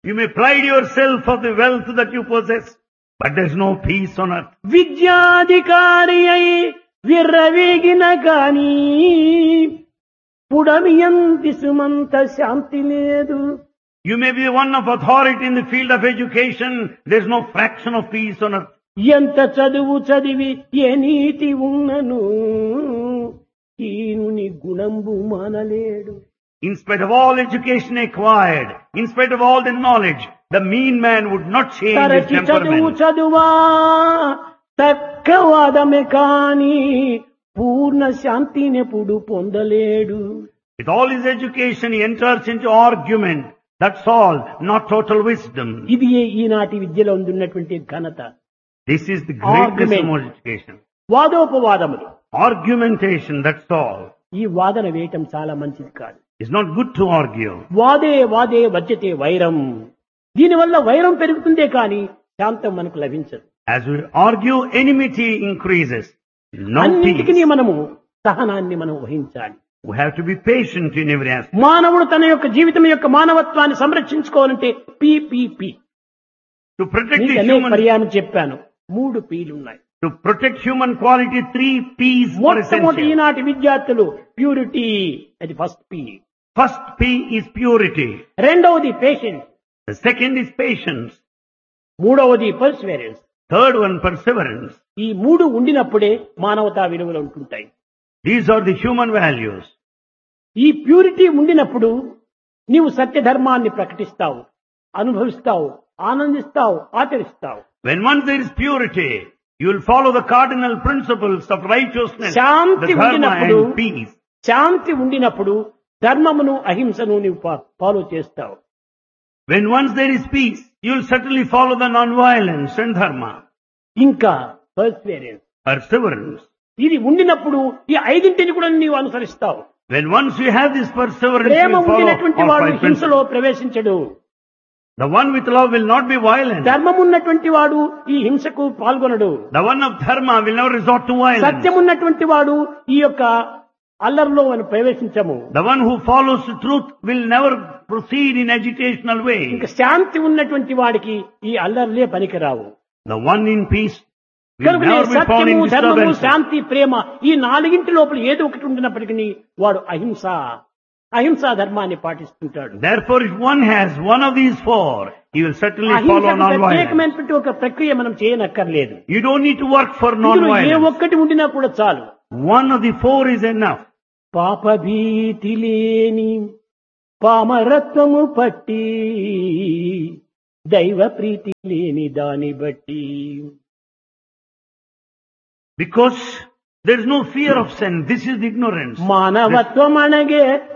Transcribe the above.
You may pride yourself of the wealth that you possess, but there's no peace on earth. విద్యాధికారి అయి విర్రవీగిన గాని పుడమియంతి సుమంత శాంతి లేదు You may be one of authority in the field of education, there's no fraction of peace on earth. ఎంత చదువు చదివి ఏ నీతి ఉన్నను ఈనుని గుణంబు మానలేడు In spite of all education acquired, in spite of all the knowledge, the mean man would not change his తరచి చదువు temperament. చదువా తక్కవాదమే కాని పూర్ణ శాంతినెప్పుడు పొందలేడు With all his education, he enters into argument. That's all, not total wisdom. ఇది ఈనాటి విద్యలో ఉన్నటువంటి ఘనత This is the greatness of Argument. education. వాదోపవాదములు Argumentation, that's all. ఈ వాదన వేయటం చాలా మంచిది కాదు It's not good to argue. వాదే వాదే వచ్చతే వైరం దీనివల్ల వైరం పెరుగుతుందే కానీ శాంతం మనకు లభించదు As we argue, enmity increases. No అన్నిటికీ peace. మనము సహనాన్ని మనం వహించాలి We have to be patient in every aspect. మానవుడు తన యొక్క జీవితం యొక్క మానవత్వాన్ని సంరక్షించుకోవాలంటే పిపిపి To protect the మీకు అనేక human, పర్యాయం చెప్పాను మూడు పీలు ఉన్నాయి to protect human quality, three P's are మొట్టమొదటి essential. ఈనాటి విద్యార్థులు ప్యూరిటీ అది first P First P is purity. రెండవది patience The second is patience. మూడవది పర్సివరెన్స్ Third one, perseverance. ఈ మూడు ఉండినప్పుడే మానవతా విలువలు ఉంటుంటాయి These are the human values. ఈ ప్యూరిటీ ఉండినప్పుడు నీవు సత్య ధర్మాన్ని ప్రకటిస్తావు అనుభవిస్తావు ఆనందిస్తావు ఆచరిస్తావు When once there is purity, you will follow the cardinal principles of righteousness, the Shanti dharma ఉండినప్పుడు and peace. శాంతి ఉండినప్పుడు ధర్మమును అహింసను నీవు ఫాలో చేస్తావు When once there is peace, you will certainly follow the non-violence and dharma. ఇంకా perseverance Perseverance. ఇది ఉండినప్పుడు ఈ ఐదింటిని కూడా నీవు అనుసరిస్తావు When once you have this perseverance, you Prema will follow ఉండినటువంటి all వాడు five principles. హింసలో ప్రవేశించడు The one with love will not be violent. ధర్మం ఉన్నటువంటి వాడు ఈ హింసకు పాల్గొనడు The one of dharma will never resort to violence. సత్యం ఉన్నటువంటి వాడు ఈ యొక్క అల్లరిలో మనం ప్రవేశించము The one who follows the truth will never proceed in agitational way. ఇంకా శాంతి ఉన్నటువంటి వాడికి ఈ అల్లర్లే పనికిరావు The one in peace will కనుక never be found in సత్యము ధర్మము disturbance. శాంతి ప్రేమ ఈ నాలుగింటి లోపల ఏదో ఒకటి ఉండినప్పటికీ వాడు అహింస అహింసా ధర్మాన్ని పాటిస్తుంటాడు Therefore, if one has one of these four, he will certainly follow అహింసకు non-violence. ప్రత్యేకమైనటువంటి ఒక ప్రక్రియ మనం చేయనక్కర్లేదు You don't need to work for ఇందులో ఏ non-violence. ఒక్కటి ఉండినా కూడా చాలు One of the four is enough. పాపభీతి లేని పామరత్వము పట్టి దైవ ప్రీతి లేని దాని బట్టి Because there is no fear of sin. This is ignorance. మానవత్వం అనగే